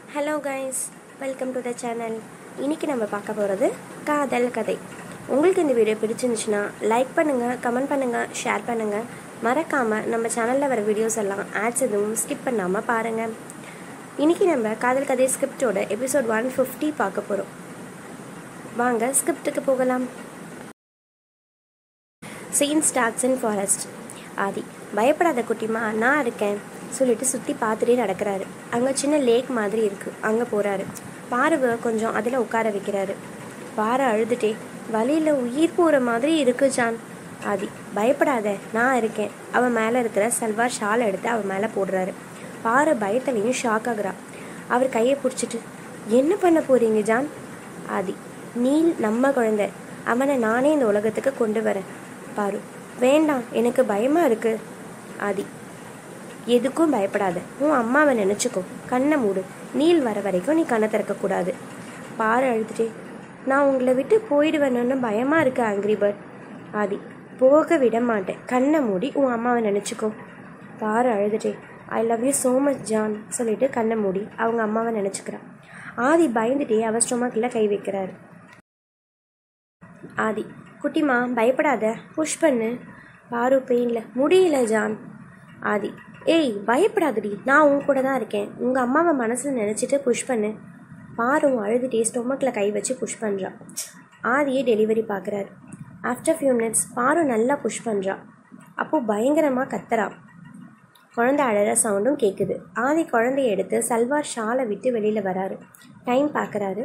hello guys welcome to the channel இன்னைக்கு நம்ம பார்க்க போகிறது காதல் கதை உங்களுக்கு இந்த வீடியோ பிடிச்சிருந்துச்சுன்னா லைக் பண்ணுங்கள் கமெண்ட் பண்ணுங்கள் ஷேர் பண்ணுங்கள் மறக்காமல் நம்ம சேனலில் வர வீடியோஸ் எல்லாம் ஆட்ஸ் எதுவும் ஸ்கிப் பண்ணாமல் பாருங்கள் இன்னைக்கு நம்ம காதல் கதை ஸ்கிரிப்டோட எபிசோட் ஒன் ஃபிஃப்டி பார்க்க போகிறோம் வாங்க ஸ்கிரிப்டுக்கு போகலாம் scene starts in forest Aadhi பயப்படாத குட்டிமா நான் இருக்கேன் சொல்லிட்டு சுற்றி பார்த்துட்டே நடக்கிறாரு அங்கே சின்ன லேக் மாதிரி இருக்குது அங்கே போகிறாரு பார்வை கொஞ்சம் அதில் உட்கார வைக்கிறாரு பாறை அழுதுட்டே வழியில் உயிர் போகிற மாதிரி இருக்கு ஜான் ஆதி பயப்படாத நான் இருக்கேன் அவன் மேலே இருக்கிற சல்வார் ஷால் எடுத்து அவன் மேலே போடுறாரு பாறை பயத்துலையும் ஷாக் ஆகுறா அவர் கையை பிடிச்சிட்டு என்ன பண்ண போறீங்க ஜான் ஆதி நீல் நம்ம குழந்தை அவனை நானே இந்த உலகத்துக்கு கொண்டு வரேன் பாரு வேண்டாம் எனக்கு பயமா இருக்கு ஆதி எதுக்கும் பயப்படாத உன் அம்மாவை நினச்சிக்கோ கண்ணை மூடு நீல் வர வரைக்கும் நீ கண்ணை திறக்கக்கூடாது பாரு அழுதுட்டே நான் உங்களை விட்டு போயிடுவேணுன்னு பயமாக இருக்கு ஆங்கிரி பேர்ட் ஆதி போக விட மாட்டேன் கண்ணை மூடி உன் அம்மாவை நினச்சிக்கோ பாரு அழுதுட்டே I love you so much John சொல்லிட்டு கண்ணை மூடி அவங்க அம்மாவை நினச்சிக்கிறான் ஆதி பயந்துட்டே அவ ஸ்டொமக்கில் கை வைக்கிறாரு ஆதி குட்டிமா பயப்படாத புஷ் பண்ணு பாரு பெயினில் முடியல ஜான் ஆதி ஏய் பயப்படாதடி நான் உன் கூட தான் இருக்கேன் உங்கள் அம்மாவை மனசில் நினச்சிட்டு புஷ் பண்ணு பாரும் அழுதுட்டே ஸ்டொமக்கில் கை வச்சு புஷ் பண்ணுறா ஆதியே டெலிவரி பார்க்குறாரு ஆஃப்டர் ஃபியூ மினிட்ஸ் பாரு நல்லா புஷ் பண்ணுறா அப்போது பயங்கரமாக கத்துறா குழந்தை அழற சவுண்டும் கேட்குது ஆதி குழந்தைய எடுத்து சல்வார் ஷாலை விட்டு வெளியில் வராரு டைம் பார்க்குறாரு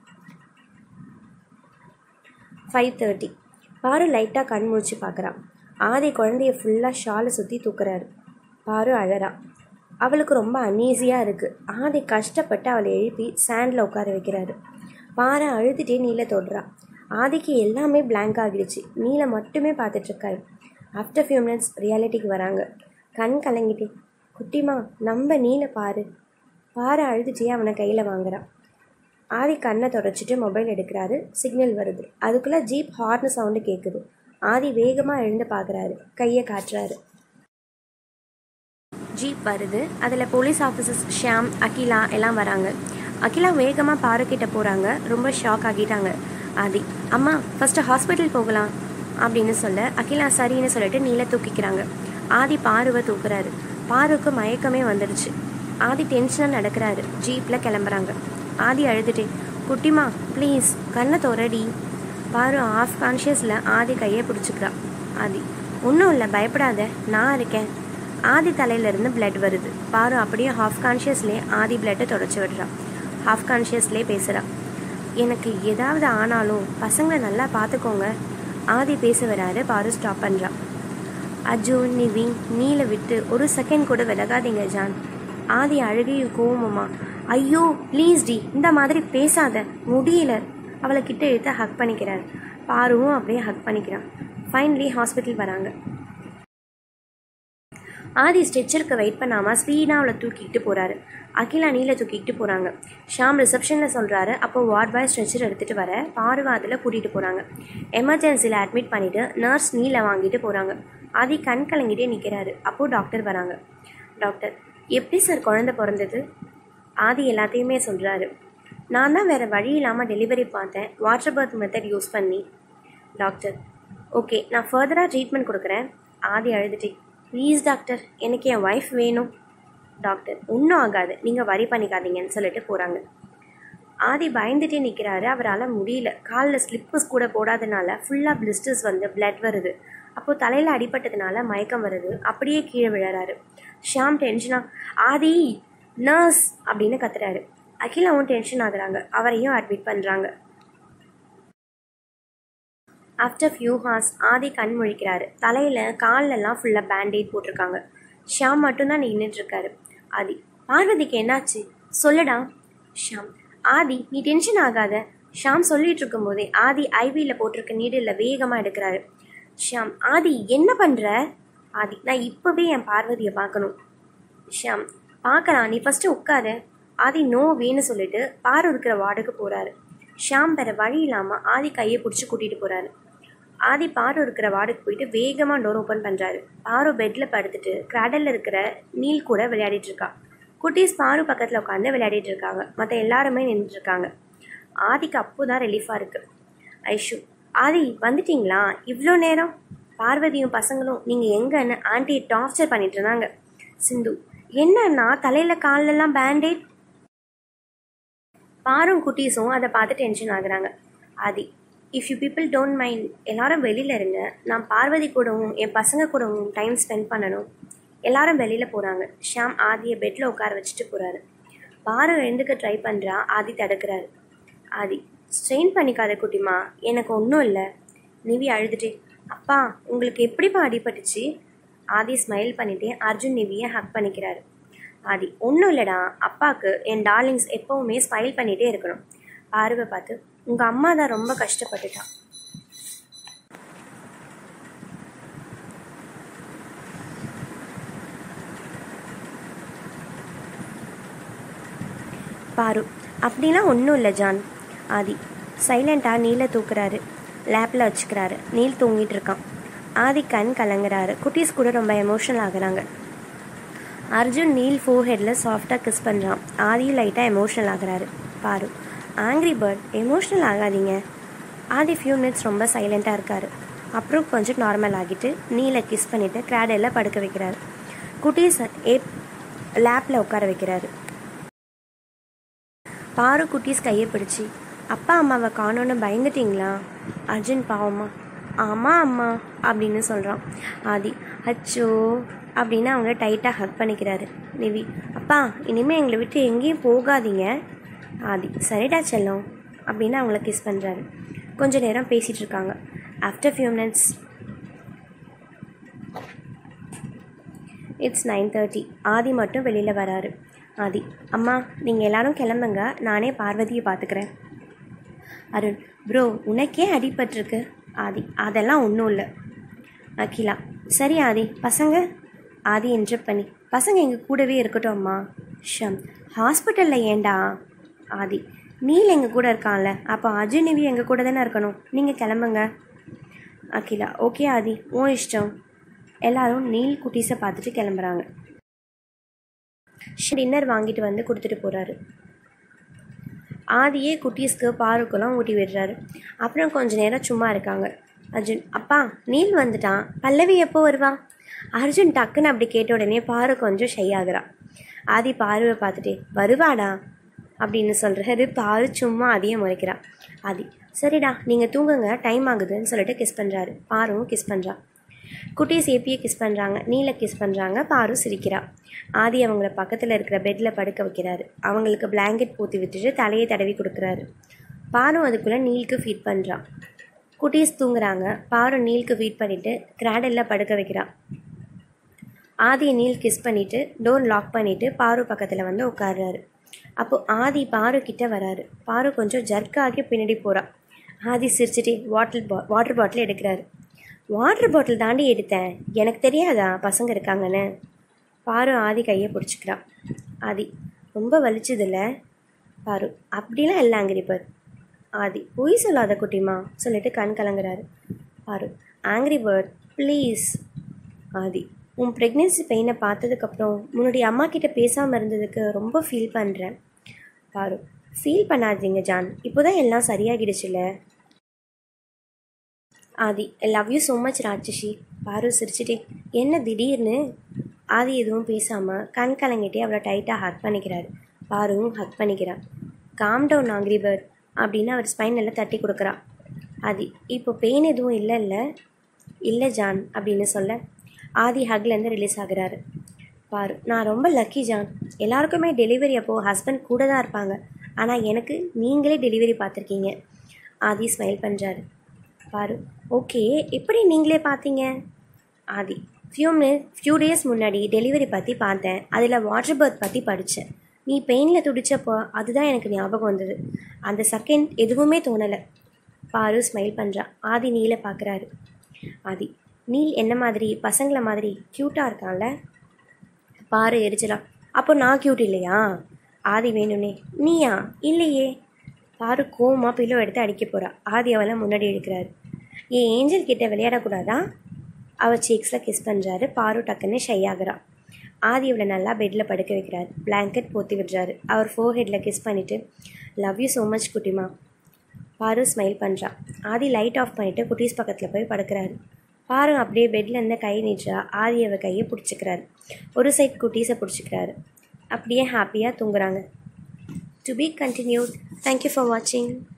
ஃபைவ் தேர்ட்டி பாரு லைட்டாக கண் முழிச்சு பார்க்குறான் ஆதி குழந்தைய ஃபுல்லாக ஷாலை சுற்றி தூக்குறாரு பாரு அழறா அவளுக்கு ரொம்ப அன்ஈஸியாக இருக்குது ஆதி கஷ்டப்பட்டு அவளை எழுப்பி சாண்டில் உட்கார வைக்கிறாரு பாரு அழுதுட்டே நீலை தொடுறா ஆதிக்கு எல்லாமே blank ஆகிடுச்சு நீலை மட்டுமே பார்த்துட்ருக்காரு ஆஃப்டர் ஃபியூ மினிட்ஸ் ரியாலிட்டிக்கு வராங்க கண் கலங்கிட்டே குட்டிமா நம்ம நீலை பாரு பாரு அழுதுட்டே அவனை கையில் வாங்குறான் ஆதி கண்ணை தொடச்சிட்டு மொபைல் எடுக்கிறாரு சிக்னல் வருது அதுக்குள்ளே ஜீப் ஹார்ன் சவுண்டு கேட்குது ஆதி வேகமாக எழுந்து பார்க்குறாரு கையை காட்டுறாரு ஜீப் வருது அதில் போலீஸ் ஆஃபீஸர்ஸ் ஷியாம் அகிலா எல்லாம் வராங்க அகிலா வேகமாக பாருக்கிட்ட போகிறாங்க ரொம்ப ஷாக் ஆகிட்டாங்க ஆதி அம்மா ஃபஸ்ட்டு ஹாஸ்பிட்டல் போகலாம் அப்படின்னு சொல்ல அகிலா சரின்னு சொல்லிட்டு நீல தூக்கிக்கிறாங்க ஆதி பாருவை தூக்குறாரு பாருக்கு மயக்கமே வந்துடுச்சு ஆதி டென்ஷனாக நடக்கிறாரு ஜீப்பில் கிளம்புறாங்க ஆதி அழுதுட்டே குட்டிமா ப்ளீஸ் கண்ணை தோறடி பாரு ஆஃப் கான்ஷியஸில் ஆதி கையை பிடிச்சிக்கிறா ஆதி ஒன்றும் இல்லை பயப்படாத நான் இருக்கேன் ஆதி தலையிலேருந்து பிளட் வருது பாரு அப்படியே ஹாஃப் கான்ஷியஸ்லேயே ஆதி பிளட்டை தொடச்சி விடுறா ஹாஃப் கான்ஷியஸ்லேயே பேசுகிறா எனக்கு ஏதாவது ஆனாலும் பசங்களை நல்லா பார்த்துக்கோங்க ஆதி பேச வராரு பாரு ஸ்டாப் பண்ணுறா அஜு நிவி நீல விட்டு ஒரு செகண்ட் கூட விலகாதீங்க ஜான் ஆதி அழுகையும் கோவமுமா ஐயோ ப்ளீஸ் டி இந்த மாதிரி பேசாத முடியல அவளை கிட்ட இழுத்து ஹக் பண்ணிக்கிறார் பாருவும் அப்படியே ஹக் பண்ணிக்கிறான் ஃபைனலி ஹாஸ்பிட்டல் வராங்க ஆதி ஸ்ட்ரெச்சருக்கு வெயிட் பண்ணாமல் ஸ்பீடாக அவளை தூக்கிட்டு போகிறாரு அகிலா நீல தூக்கிட்டு போகிறாங்க ஷாம் ரிசப்ஷனில் சொல்கிறாரு அப்போ வார்ட் பாய் ஸ்ட்ரெச்சர் எடுத்துகிட்டு வர பார்வாதில் கூட்டிகிட்டு போகிறாங்க எமர்ஜென்சியில் அட்மிட் பண்ணிவிட்டு நர்ஸ் நீல வாங்கிட்டு போகிறாங்க ஆதி கண் கலங்கிட்டே நிற்கிறாரு அப்போது டாக்டர் வராங்க டாக்டர் எப்படி சார் குழந்தை பிறந்தது ஆதி எல்லாத்தையுமே சொல்கிறாரு நான் தான் வேறு வழி இல்லாமல் டெலிவரி பார்த்தேன் வாட்டர் பர்த் மெத்தட் யூஸ் பண்ணி டாக்டர் ஓகே நான் ஃபர்தராக ட்ரீட்மெண்ட் கொடுக்குறேன் ஆதி அழுதுட்டே ப்ளீஸ் டாக்டர் எனக்கு என் ஒய்ஃப் வேணும் டாக்டர் ஒன்றும் ஆகாது நீங்கள் வரி பண்ணிக்காதீங்கன்னு சொல்லிட்டு போகிறாங்க ஆதி பயந்துட்டே நிற்கிறாரு அவரால் முடியல காலில் ஸ்லிப்பர்ஸ் கூட போடாதனால ஃபுல்லாக பிளிஸ்டர்ஸ் வந்து பிளட் வருது அப்போது தலையில் அடிபட்டதுனால மயக்கம் வருது அப்படியே கீழே விழறாரு ஷியாம் டென்ஷனாக ஆதி நர்ஸ் அப்படின்னு கத்துறாரு அகிலாவும் டென்ஷன் ஆகுறாங்க அவரையும் அட்மிட் பண்ணுறாங்க ஆஃப்டர் ஃபியூ ஹார்ஸ் ஆதி கண் முழிக்கிறாரு தலையில் கால்லெல்லாம் ஃபுல்லாக பேண்டேஜ் போட்டிருக்காங்க ஷியாம் மட்டும்தான் நின்றுட்டு இருக்காரு ஆதி பார்வதிக்கு என்னாச்சு சொல்லுடா ஷியாம் ஆதி நீ டென்ஷன் ஆகாத ஷியாம் சொல்லிட்டு இருக்கும்போதே ஆதி ஐவியில் போட்டிருக்க நீடில் வேகமாக எடுக்கிறாரு ஷியாம் ஆதி என்ன பண்ணுற ஆதி நான் இப்போவே என் பார்வதியை பார்க்கணும் ஷியாம் பார்க்கலாம் நீ ஃபஸ்ட்டு உட்காரு ஆதி நோ வேன்னு சொல்லிட்டு பாரு இருக்கிற வார்டுக்கு போகிறாரு ஷியாம் வேற வழி இல்லாமல் ஆதி கையை பிடிச்சி கூட்டிகிட்டு போகிறாரு ஆதி பாரு இருக்கிற வார்டுக்கு போயிட்டு வேகமாக டோர் ஓப்பன் பண்ணுறாரு பாரு பெட்டில் படுத்துட்டு கிராடலில் இருக்கிற நீல் கூட விளையாடிட்டு இருக்கா குட்டீஸ் பாரு பக்கத்தில் உட்காந்து விளையாடிட்டு இருக்காங்க மற்ற எல்லாருமே நின்றுட்டு இருக்காங்க ஆதிக்கு அப்போ தான் ரிலீஃபாக இருக்குது ஐஷு ஆதி வந்துட்டீங்களா இவ்வளோ நேரம் பார்வதியும் பசங்களும் நீங்கள் எங்கன்னு ஆண்டி டார்ச்சர் பண்ணிட்டு இருந்தாங்க சிந்து என்னன்னா தலையில் கால்லெல்லாம் பேண்டேட் பாரும் குட்டீஸும் அதை பார்த்து டென்ஷன் ஆகுறாங்க Aadhi if you people don't mind எல்லாரும் வெளியில் இருங்க நான் பார்வதி கூடவும் என் பசங்க கூடவும் டைம் ஸ்பெண்ட் பண்ணணும் எல்லாரும் வெளியில் போகிறாங்க ஷாம் ஆதியை பெட்டில் உட்கார வச்சுட்டு போகிறாரு பாரு எழுந்துக்க ட்ரை பண்ணுறா ஆதி தடுக்கிறாரு ஆதி ஸ்ட்ரெயின் பண்ணிக்காத குட்டிமா எனக்கு ஒன்றும் இல்லை நிவி அழுதுட்டு அப்பா உங்களுக்கு எப்படிப்பா அடிபட்டுச்சு ஆதி ஸ்மைல் பண்ணிட்டு அர்ஜுன் நிவியை ஹக் பண்ணிக்கிறாரு ஆதி ஒன்றும் இல்லைடா அப்பாவுக்கு என் டார்லிங்ஸ் எப்போவுமே ஸ்மைல் பண்ணிகிட்டே இருக்கணும் பார்வை பார்த்து உங்கள் அம்மா தான் ரொம்ப கஷ்டப்பட்டுட்டா பாரு அப்படிலாம் ஒன்றும் இல்லை ஜான் ஆதி சைலண்ட்டாக நீலை தூக்குறாரு லேப்பில் வச்சுக்கிறாரு நீல் தூங்கிட்டு இருக்கான் ஆதி கண் கலங்குறாரு குட்டீஸ் கூட ரொம்ப எமோஷனல் ஆகுறாங்க அர்ஜுன் நீல் ஃபோர் ஹெட்டில் சாஃப்டாக கிஸ் பண்ணுறான் ஆதியும் லைட்டாக எமோஷனல் ஆகுறாரு பாரு ஆங்க்ரி பேர்ட் எமோஷனல் ஆகாதீங்க ஆதி ஃபியூ மினிட்ஸ் ரொம்ப சைலண்ட்டாக இருக்காரு அப்புறம் கொஞ்சம் நார்மல் ஆகிட்டு நீலை கிஸ் பண்ணிவிட்டு கிராடெல்லாம் படுக்க வைக்கிறாரு குட்டீஸ் ஏ லேப்பில் உட்கார வைக்கிறாரு பாரு குட்டீஸ் கையை பிடிச்சி அப்பா அம்மாவை காணோன்னு பயந்துட்டீங்களா அர்ஜுன் பாவம்மா ஆமாம் அம்மா அப்படின்னு சொல்கிறான் ஆதி அச்சோ அப்படின்னு அவங்கள டைட்டாக ஹக் பண்ணிக்கிறாரு நிவி அப்பா இனிமேல் எங்களை விட்டு எங்கேயும் போகாதீங்க ஆதி சரிடா செல்லம் அப்படின்னு அவங்கள கிஸ் பண்ணுறாரு கொஞ்ச நேரம் பேசிகிட்டு இருக்காங்க after few minutes it's nine thirty Aadhi மட்டும் வெளியில் வராரு ஆதி அம்மா நீங்கள் எல்லாரும் கிளம்புங்க நானே பார்வதியை பார்த்துக்கிறேன் அருண் ப்ரோ உனக்கே அடிபட்டிருக்கு ஆதி அதெல்லாம் ஒன்றும் இல்லை அகிலா சரி ஆதி பசங்க ஆதி என்ட்ரப் பண்ணி பசங்க எங்கள் கூடவே இருக்கட்டும் அம்மா ஷம் ஹாஸ்பிட்டலில் ஏண்டா ஆதி நீல் எங்கள் கூட இருக்கான்ல அப்போ அஜய் நிவி எங்கள் கூட தானே இருக்கணும் நீங்கள் கிளம்புங்க அகிலா ஓகே ஆதி உன் இஷ்டம் எல்லாரும் நீல் குட்டீஸை பார்த்துட்டு கிளம்புறாங்க டின்னர் வாங்கிட்டு வந்து கொடுத்துட்டு போகிறாரு ஆதியே குட்டீஸ்க்கு பாருக்கெல்லாம் ஊட்டி விடுறாரு அப்புறம் கொஞ்ச நேரம் சும்மா இருக்காங்க அர்ஜுன் அப்பா நீல் வந்துட்டான் பல்லவி எப்போ வருவா அர்ஜுன் டக்குன்னு அப்படி கேட்ட உடனே பாரு கொஞ்சம் ஷை ஆகுறா ஆதி பாருவை பார்த்துட்டே வருவாடா அப்படின்னு சொல்கிறாரு பாரு சும்மா அதையே முறைக்கிறா ஆதி சரிடா நீங்கள் தூங்குங்க டைம் ஆகுதுன்னு சொல்லிட்டு கிஸ் பண்ணுறாரு பாரும் கிஸ் பண்ணுறா குட்டீஸ் ஏபியை கிஸ் பண்ணுறாங்க நீலை கிஸ் பண்ணுறாங்க பாரு சிரிக்கிறா ஆதி அவங்கள பக்கத்தில் இருக்கிற பெட்டில் படுக்க வைக்கிறாரு அவங்களுக்கு பிளாங்கெட் பூத்தி விட்டுட்டு தலையை தடவி கொடுக்குறாரு பாரு அதுக்குள்ளே நீலுக்கு ஃபீட் பண்ணுறான் குட்டீஸ் தூங்குறாங்க பாரு நீலுக்கு ஃபீட் பண்ணிவிட்டு கிராடலில் படுக்க வைக்கிறா ஆதியை நீல் கிஸ் பண்ணிவிட்டு டோர் லாக் பண்ணிவிட்டு பாரு பக்கத்தில் வந்து உட்கார்றாரு அப்போ ஆதி பாரு கிட்ட வராரு பாரு கொஞ்சம் ஜர்க்காகி பின்னாடி போகிறா ஆதி சிரிச்சிட்டே வாட்டர் பா வாட்டர் பாட்டில் எடுக்கிறாரு வாட்டர் பாட்டில் தாண்டி எடுத்தேன் எனக்கு தெரியாதா பசங்க இருக்காங்கன்னு பாரு ஆதி கையை பிடிச்சிக்கிறா ஆதி ரொம்ப வலிச்சதில்ல பாரு அப்படிலாம் இல்லை ஆங்கிரிபர் ஆதி பொய் சொல்லாத குட்டிமா சொல்லிட்டு கண் கலங்குறாரு பாரு ஆங்கிரி பேர்ட் ப்ளீஸ் ஆதி உன் ப்ரெக்னென்சி பெயினை பார்த்ததுக்கப்புறம் முன்னாடி அம்மா கிட்ட பேசாமல் இருந்ததுக்கு ரொம்ப ஃபீல் பண்ணுறேன் பாரு ஃபீல் பண்ணாதீங்க ஜான் இப்போ தான் எல்லாம் சரியாகிடுச்சுல்ல Aadhi love you so much ராட்சசி பாரு சிரிச்சிட்டே என்ன திடீர்னு ஆதி எதுவும் பேசாமல் கண் கலங்கிட்டே அவளை டைட்டாக ஹக் பண்ணிக்கிறாரு பாருவும் ஹக் பண்ணிக்கிறான் காம் டவுன் ஆங்கிரி பேர்ட் அப்படின்னு அவர் ஸ்பைன் எல்லாம் தட்டி கொடுக்குறா ஆதி இப்போ பெயின் எதுவும் இல்லை இல்லை இல்லை ஜான் அப்படின்னு சொல்ல ஆதி ஹக்லேருந்து ரிலீஸ் ஆகுறாரு பாரு நான் ரொம்ப லக்கி ஜான் எல்லாருக்குமே டெலிவரி அப்போது ஹஸ்பண்ட் கூட தான் இருப்பாங்க ஆனால் எனக்கு நீங்களே டெலிவரி பார்த்துருக்கீங்க ஆதி ஸ்மைல் பண்ணுறாரு பாரு ஓகே எப்படி நீங்களே பார்த்தீங்க Aadhi few minute few days முன்னாடி டெலிவரி பற்றி பார்த்தேன் அதில் வாட்டர் பர்த் பற்றி படித்தேன் நீ பெயினில் துடிச்சப்போ அதுதான் எனக்கு ஞாபகம் வந்தது அந்த செகண்ட் எதுவுமே தோணலை பாரு ஸ்மைல் பண்ணுறா ஆதி நீலை பார்க்குறாரு ஆதி நீல் என்ன மாதிரி பசங்கள மாதிரி க்யூட்டாக இருக்கான்ல பாரு எரிச்சலா அப்போ நான் க்யூட் இல்லையா ஆதி வேணும்னே நீயா இல்லையே பாரு கோமா பில்லோ எடுத்து அடிக்க போகிறா ஆதி அவளை முன்னாடி எடுக்கிறாரு என் ஏஞ்சல் கிட்ட விளையாடக்கூடாதா அவள் சீக்ஸில் கிஸ் பண்ணுறாரு பாரு டக்குன்னு ஷை ஆகுறா ஆதி அவளை நல்லா பெட்டில் படுக்க வைக்கிறார் பிளாங்கெட் போத்தி விடுறாரு அவர் ஃபோர்ஹெட்டில் கிஸ் பண்ணிவிட்டு லவ் யூ ஸோ மச் குட்டிமா பாரு ஸ்மைல் பண்ணுறா ஆதி லைட் ஆஃப் பண்ணிவிட்டு குட்டீஸ் பக்கத்தில் போய் படுக்கிறாரு பாரு அப்படியே பெட்டில் இருந்த கை நீச்சா ஆதி அவ கையை பிடிச்சிக்கிறாரு ஒரு சைட் குட்டீஸை பிடிச்சிக்கிறாரு அப்படியே ஹாப்பியாக தூங்குறாங்க to be continued thank you for வாட்சிங்